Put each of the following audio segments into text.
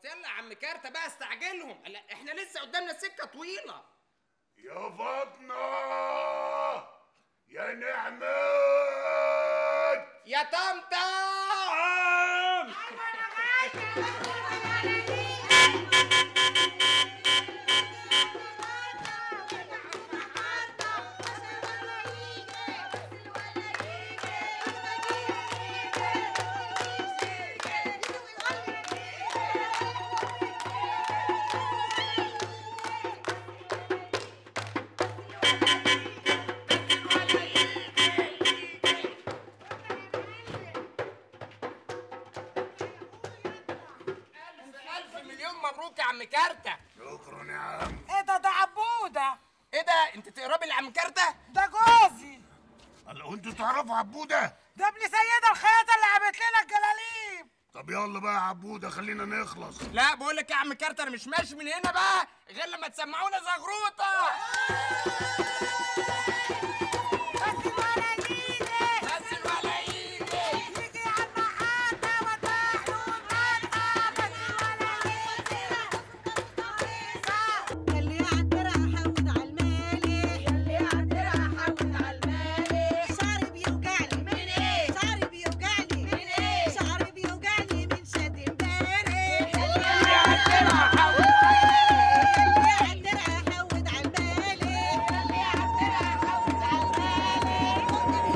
يلا يا عم كارتة بقى استعجلهم لا احنا لسه قدامنا سكة طويلة يا فاطمة يا نعمة يا طمطم ألف مليون مبروك يا عم كارتة شكرا يا عم ايه ده ده عبوده ايه ده انت تقربي لعم كارتة ده جوزي هلا انتوا تعرفوا عبودة ده ابن سيدة الخياطة اللي عملت لنا الجلاليب طب يلا بقى يا عبودة خلينا نخلص لا بقول لك يا عم كارتة انا مش ماشي من هنا بقى غير لما تسمعونا زغروطة بس الولا يجي يلي عالدرع حود عالمالح يلي عالدرع حود عالمالح شعري بيوجعني من ايه شعري بيوجعني من ايه شعري بيوجعني من شد امبارح يلي عالدرع حود يلي عالدرع حود عالمالح يلي عالدرع حود عالمالح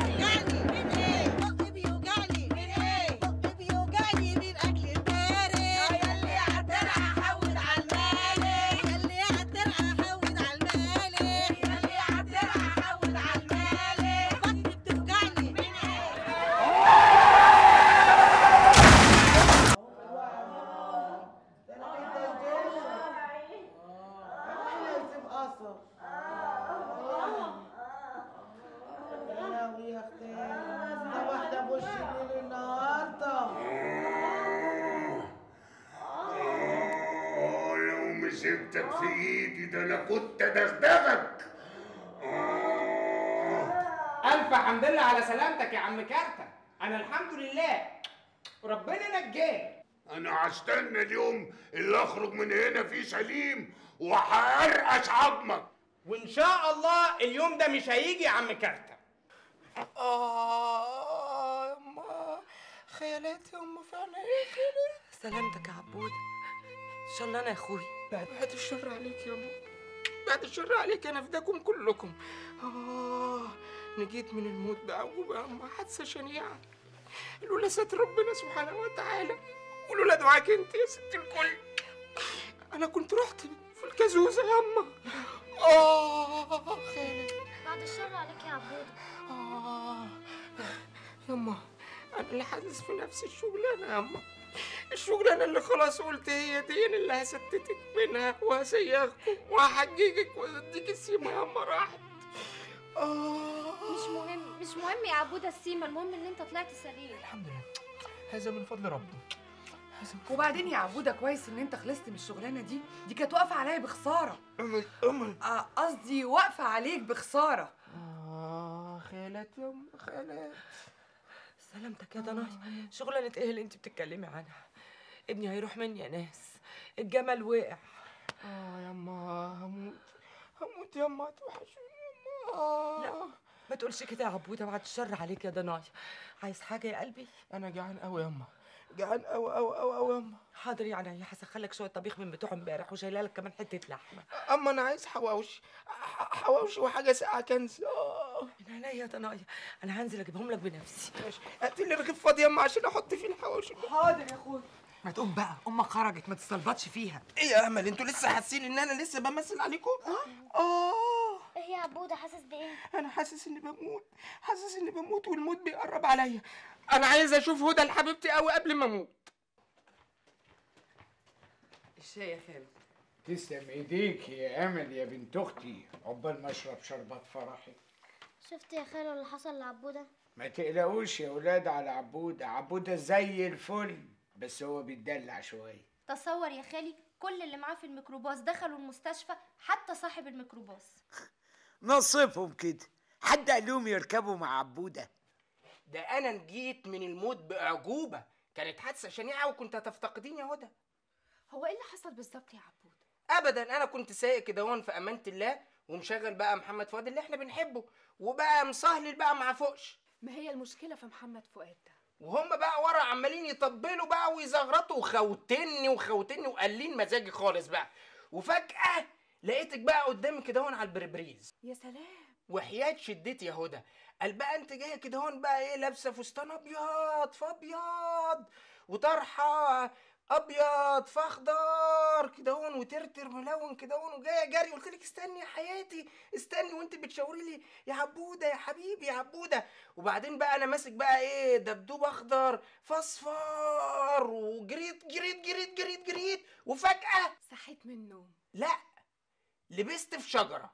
بقي بيوجعني من ايه بقي بيوجعني من ايه بقي بيوجعني من اكل امبارح يلي عالدرع حود عالمالح يلي عالدرع حود عالمالح يلي عالدرع حود عالمالح بطني بتوجعني من ايه لازم قصب يا لهوي يا اختي ده واحدة بوش الليل النهارده آه لو مسكتك في ايدي ده انا كنت ادغدغك آه ألف حمد لله على سلامتك يا عم كارتة أنا الحمد لله وربنا نجاني انا هستنى اليوم اللي اخرج من هنا فيه سليم وهقرقش عظمك وإن شاء الله اليوم ده مش هيجي يا عم كارتة آه يا أما خيالاتي يا أما فعلا إيه خيالاتي سلامتك يا عبود ان شاء الله انا يا اخوي بعد بعد الشر عليك يا أم بعد الشر عليك أنا فداكم كلكم آه نجيت من الموت بعقوبة يا أم حادثة شنيعة لولا ستر ربنا سبحانه وتعالى ولولا دعاك أنت يا ست الكل أنا كنت رحت في الكازوزة يا أما آه خالد بعد الشر عليك يا عبود آه يما أنا اللي حاسس في نفس الشغلانة يما الشغلانة اللي خلاص قلت هي دي اللي هستتك منها وهسيخكم وهحججك واديك السيما يما راحت آه مش مهم مش مهم يا عبودة السيما المهم ان انت طلعت سليم الحمد لله هذا من فضل ربي هذا من وبعدين يا عبوده كويس ان انت خلصت من الشغلانه دي دي كانت واقفه عليا بخساره أمل أمل آه، قصدي واقفه عليك بخساره آه خالات يما خالات سلامتك يا ضناي شغلانه ايه اللي انت بتتكلمي عنها ابني هيروح مني يا ناس الجمل وقع آه يما هموت هموت يما توحشوني يما آه. لا ما تقولش كده يا عبوده بعد الشر عليك يا ضناي عايز حاجه يا قلبي انا جعان قوي يما جعان قوي قوي قوي قوي يما حاضر يا عينيا هسخلك شويه طبيخ من بتوع امبارح وشايله لك كمان حته لحمه اما انا عايز حواوشي ح- حواوشي وحاجه ساقعه كنز اه من عينيا يا ضناي انا هنزل اجيبهم لك بنفسي ماشي هات لي رغيف فاضي يما عشان احط فيه الحواوشي حاضر يا اخويا ما تقوم بقى امك خرجت ما تستلبطش فيها ايه يا امل انتوا لسه حاسين ان انا لسه بمثل عليكم اه ايه يا عبودة حاسس بايه انا حاسس اني بموت حاسس اني بموت والموت بيقرب عليا انا عايز اشوف هدى لحبيبتي قوي قبل ما اموت الشاي يا خالد تسلم ايديك يا امل يا بنت اختي عقبال ما اشرب شربات فرحي شفت يا خالو اللي حصل لعبودة ما تقلقوش يا ولاد على عبودة عبودة زي الفل بس هو بيتدلع شوية تصور يا خالي كل اللي معاه في الميكروباص دخلوا المستشفى حتى صاحب الميكروباص نصفهم كده حد قال لهم يركبوا مع عبودة ده انا نجيت من الموت باعجوبه كانت حادثه شنيعه وكنت هتفتقديني يا هدى هو ايه اللي حصل بالظبط يا عبود ابدا انا كنت سايق كده هون في امانه الله ومشغل بقى محمد فؤاد اللي احنا بنحبه وبقى مصهلل بقى مع فوقش ما هي المشكله في محمد فؤاد ده وهم بقى ورا عمالين يطبلوا بقى ويزغرطوا وخوتني وخوتني وقالين مزاجي خالص بقى وفجأة لقيتك بقى قدامي كده هون على البربريز يا سلام وحياة شدتي يا هدى قال بقى انت جايه كده هون بقى ايه لابسه فستان ابيض فابيض وطرحه ابيض فاخضر كده هون وترتر ملون كده هون وجايه جري قلت لك استني يا حياتي استني وانت بتشاوري لي يا عبوده يا حبيبي يا عبوده وبعدين بقى انا ماسك بقى ايه دبدوب اخضر فاصفر وجريت جريت جريت جريت جريت وفجاه صحيت من النوم لا لبست في شجره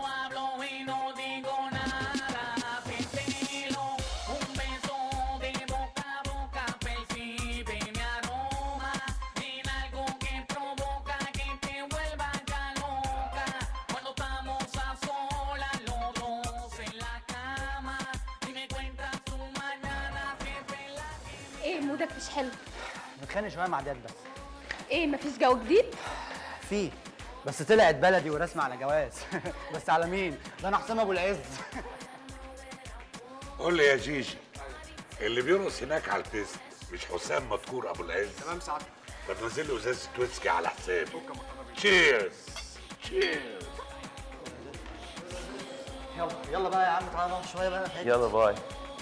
ايه مودك مش حلو متخانق شويه مع دياب بس ايه مفيش جو جديد في بس طلعت بلدي ورسمة على جواز بس على مين؟ ده انا حسام ابو العز قول لي يا جيجي اللي بيرقص هناك على البيست مش حسام مذكور ابو العز تمام سعادتك طب نزل له ازازه ويسكي على حسابي تشيرز تشيرز يلا يلا بقى يا عم تعالى نقعد شويه بقى في حتة. يلا باي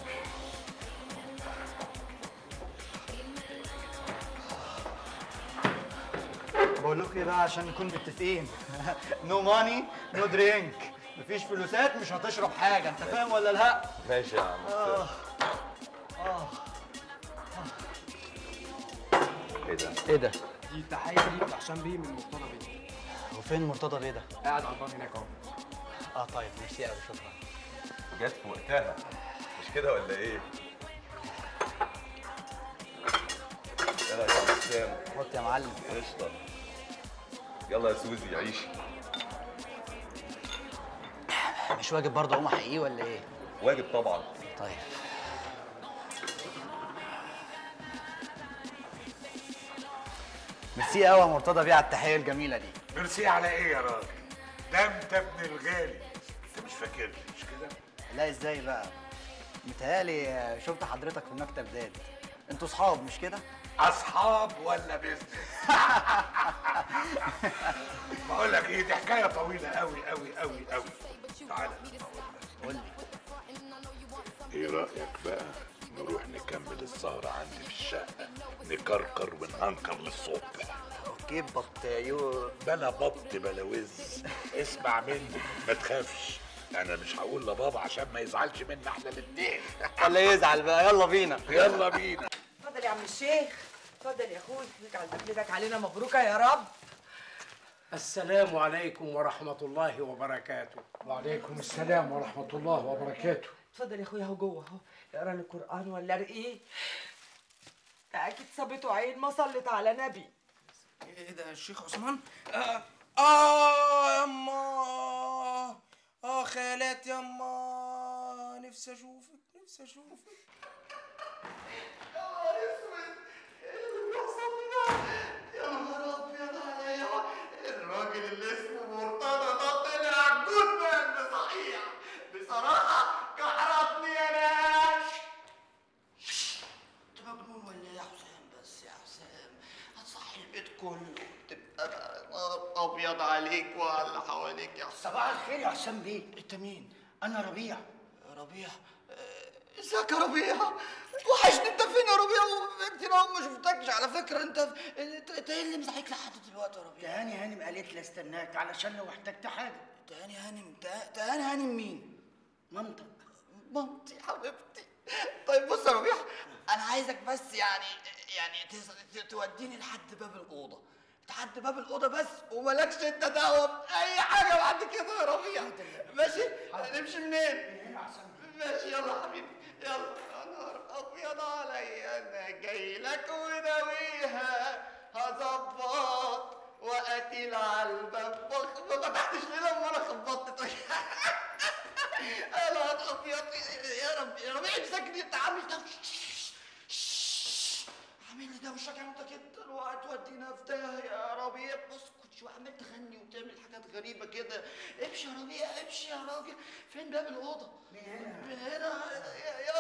بقول لكم ايه بقى عشان نكون متفقين نو ماني نو درينك مفيش فلوسات مش هتشرب حاجه انت فاهم ولا لا؟ ماشي يا عم آه. آه. ايه ده؟ ايه ده؟ دي تحيه ليك عشان بيه من مرتضى بيه وفين مرتضى بيه ده؟ قاعد على البار هناك اهو اه طيب ميرسي قوي شكرا جت في وقتها مش كده ولا ايه؟ ايه رايك يا حسام؟ حط يا معلم قشطه يلا يا سوزي عيشي مش واجب برضه اقوم احقيقيه ولا ايه؟ واجب طبعا طيب ميرسي قوي يا مرتضى بيه على التحيه الجميله دي ميرسي على ايه يا راجل ده انت ابن الغالي انت مش فاكرني مش كده لا ازاي بقى متهيألي شفت حضرتك في المكتب زاد انتوا صحاب مش كده؟ اصحاب ولا بيزنس بقول لك ايه دي حكايه طويله قوي قوي قوي قوي تعالى قول لي ايه رايك بقى نروح نكمل السهره عندي في الشقه نكركر ونهنكر للصبح اوكي بط يو بلا بط بلا وز اسمع مني ما تخافش انا مش هقول لبابا عشان ما يزعلش منا احنا الاتنين ولا يزعل بقى يلا بينا يلا بينا اتفضل يا عم الشيخ اتفضل يا اخوي يجعل تكليفك علينا مبروكه يا رب السلام عليكم ورحمه الله وبركاته وعليكم السلام ورحمة الله وبركاته اتفضل يا اخويا اهو جوه اهو اقرا لي القران ولا ارقيه ده اكيد صابته عين ما صلت على نبي ايه ده الشيخ عثمان آه, اه يما اه خالات يما نفسي اشوفك نفسي اشوفك يا نهار ابيض عليا الراجل اللي اسمه مرتضى ده طلع جثمان بصحيح بصراحه كحرتني يا ناس انت مجنون ولا ايه يا حسام بس يا حسام هتصحي البيت كله تبقى بقى نار ابيض عليك وعلى اللي حواليك يا حسام صباح الخير يا حسام بيه انت مين؟ انا ربيع ربيع آه، ازيك يا ربيع وحشني انت فين يا ربيع كتير قوي ما شفتكش على فكره انت انت انت ايه اللي مصحيك لحد دلوقتي يا ربيع تهاني هانم قالت لي استناك علشان لو احتجت حاجة تهاني هانم ته- تهاني هانم مين مامتك مامتي حبيبتي طيب بص يا ربيع انا عايزك بس يعني يعني تس- ت- توديني لحد باب الاوضه لحد باب الاوضه بس ومالكش انت دعوه باي حاجه بعد كده يا ربيع ماشي نمشي منين ماشي يلا يا حبيبي يلا يا نهار ابيض عليا انا جاي لك وناويها هظبط وقتل على الباب بخ- ما فتحتش ليه لما انا خبطت طيب يا نهار ابيض يا رب يا ربيع امسكني انت عامل ده عامل لي دوشه جامده جدا وهتودينا في داهيه ربيع بص كنت شو عمال تغني وتعمل حاجات غريبه كده امشي يا ربيع امشي يا راجل فين باب الاوضه من هنا من هنا يا, يا